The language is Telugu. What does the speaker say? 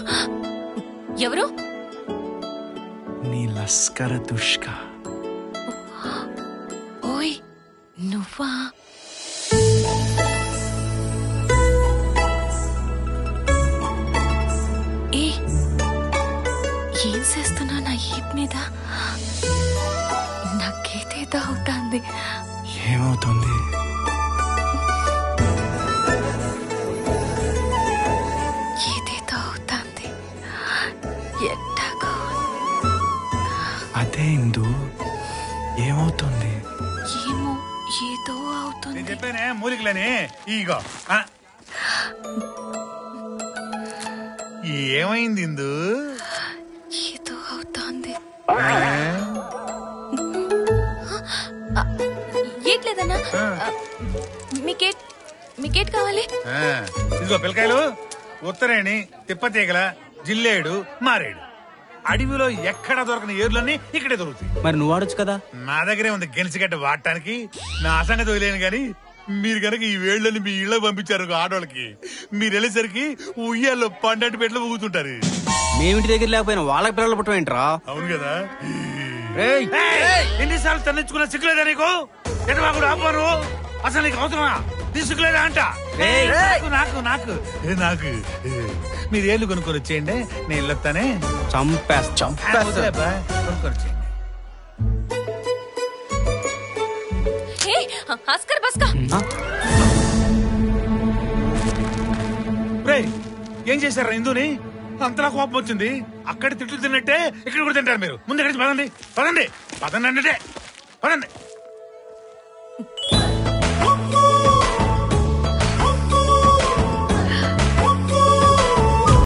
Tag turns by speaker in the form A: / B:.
A: ఎవరు
B: నీ లస్కర దుష్క
A: ఓయ్ నువ్వా ఏ ఏం చేస్తున్నా నా ఈప్ మీద నాకేదేదో అవుతుంది
B: ఏమవుతుంది
A: ఏదేదో అవుతుంది ఎట్టాగో
B: అదే ఇందు ఏమవుతుంది
A: ఏమో ఏదో
C: నేను
A: అవుతుంది
C: చెప్పానే మూలికలని ఇగో ఆ. ఏమైంది ఇందు
A: ఏదో అవుతోంది
C: ఆ?
A: ఏట్లేదన్నా మీకేట్ మీకేట్ కావాలి
C: ఆ. ఇదిగో పిల్లకాయలు ఉత్తరేణి తిప్పతీగల జిల్లేడు మారేడు అడవిలో ఎక్కడ దొరకని ఏర్లన్నీ ఇక్కడే దొరుకుతాయి
D: మరి నువ్వు ఆడొచ్చు కదా
C: నా దగ్గరే ఉంది గెలిచిగడ్డ వాడటానికి నా సంగతి వదిలేను గాని మీరు కనుక ఈ వేళ్ళని మీ ఇళ్ళకి పంపించారు ఆడవాళ్ళకి మీరు వెళ్ళేసరికి ఉయ్యాల్లో పండటి పెట్లు ఊగుతుంటారు
D: మేమింటి దగ్గర లేకపోయినా వాళ్ళకి పిల్లలు పుట్టం ఏంట్రా
C: అవును కదా
D: ఏయ్!
C: ఏయ్! ఎన్నిసార్లు తన్నించుకున్న సిగ్గులేదా నీకు ఎటవాకుడు ఆపారు అసలు నీకు అవసరమా నీ సిగ్గులేదా అంట
D: ఏయ్!
C: నాకు నాకు నాకు ఏ, నాకు ఏ. మీరు ఏళ్ళు కొనుక్కొని వచ్చేయండి నేను వెళ్ళొస్తానే
D: చంపేస్తా
C: ఆ, వదిలేబ్బా, కొనుక్కొని వచ్చేయండి
A: హే అస్కర్ బస్కా
C: రేయ్ ఏం చేశారా ఇందుని అంతలా కోపం వచ్చింది అక్కడ తిట్లు తిన్నట్టే ఇక్కడ కూడా తింటారు మీరు ముందు ఎక్కడికి పదండి పదండి పదండి అంటే పదండి